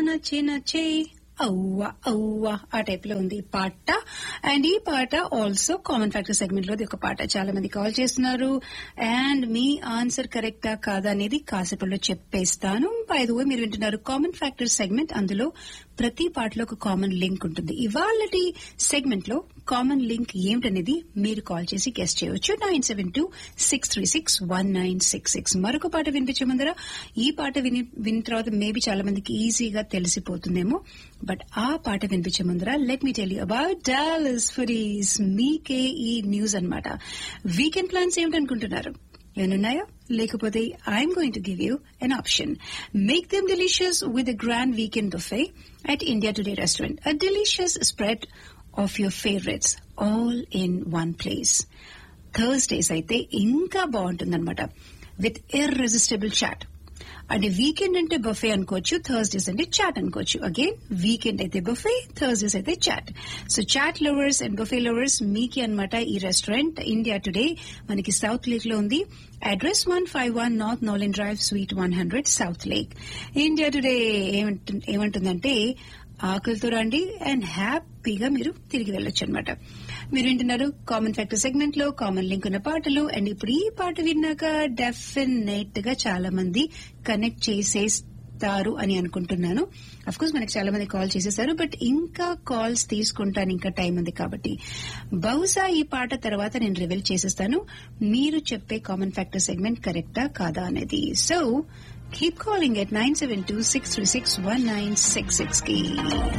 నచ్చే నచ్చే అవ్వ అవ్వ ఆ టైప్ లో ఉంది ఈ పాట అండ్ ఈ పాట ఆల్సో కామన్ ఫ్యాక్టర్ సెగ్మెంట్ లోది ఒక పాట చాలా మంది కాల్ చేస్తున్నారు అండ్ మీ ఆన్సర్ కరెక్టా కాదా అనేది కాసేపట్లో చెప్పేస్తాను ఐదు మీరు వింటున్నారు కామన్ ఫ్యాక్టర్ సెగ్మెంట్ అందులో ప్రతి పాటలో ఒక కామన్ లింక్ ఉంటుంది ఇవాళ సెగ్మెంట్ లో కామన్ లింక్ ఏమిటనేది మీరు కాల్ చేసి గెస్ట్ చేయవచ్చు nine seven two six three six one nine six six మరొక పాట వినిపించే ముందర ఈ పాట విని విన్న తర్వాత మేబీ చాలా మందికి ఈజీగా తెలిసిపోతుందేమో బట్ ఆ పాట వినిపించే ముందర let me tell you about Dallas foodies మీకే ఈ న్యూస్ అన్నమాట వీకెండ్ ప్లాన్స్ ఏమిటనుకుంటున్నారు ఏమన్నాయో లేకపోతే I'm going to give you an option make them delicious with grand weekend buffet at India Today restaurant a delicious spread of your favourites all in one place Thursdays అయితే ఇంకా బాగుంటుందన్నమాట with irresistible chaat అంటే weekend అంటే buffet అనుకోవచ్చు Thursdays అంటే చాట్ అనుకోవచ్చు again weekend అయితే buffet Thursdays అయితే chat so chaat lovers and buffet lovers మీకి అనమాట ఈ రెస్టారెంట్ ఇండియా టుడే మనకి సౌత్ లేక్ లో ఉంది address one five one North Nolen Drive suite one hundred South Lake India Today ఏమంటుందంటే ఆకలితో రండి అండ్ హ్యాపీగా మీరు తిరిగి వెళ్ళొచ్చు అనమాట మీరు వింటున్నారు కామన్ ఫ్యాక్టర్ సెగ్మెంట్ లో కామన్ లింక్ ఉన్న పాటలు అండ్ ఇప్పుడు ఈ పాట విన్నాక డెఫినెట్ గా చాలా మంది కనెక్ట్ చేసేస్తారు అని అనుకుంటున్నాను అఫ్ కోర్స్ మనకి చాలా మంది కాల్ చేసేసారు బట్ ఇంకా కాల్స్ తీసుకుంటాను ఇంకా టైం ఉంది కాబట్టి బహుశా ఈ పాట తర్వాత నేను రివీల్ చేసేస్తాను మీరు చెప్పే కామన్ ఫ్యాక్టర్ సెగ్మెంట్ కరెక్టా కాదా అనేది so keep calling at nine seven two six three six one nine six six కి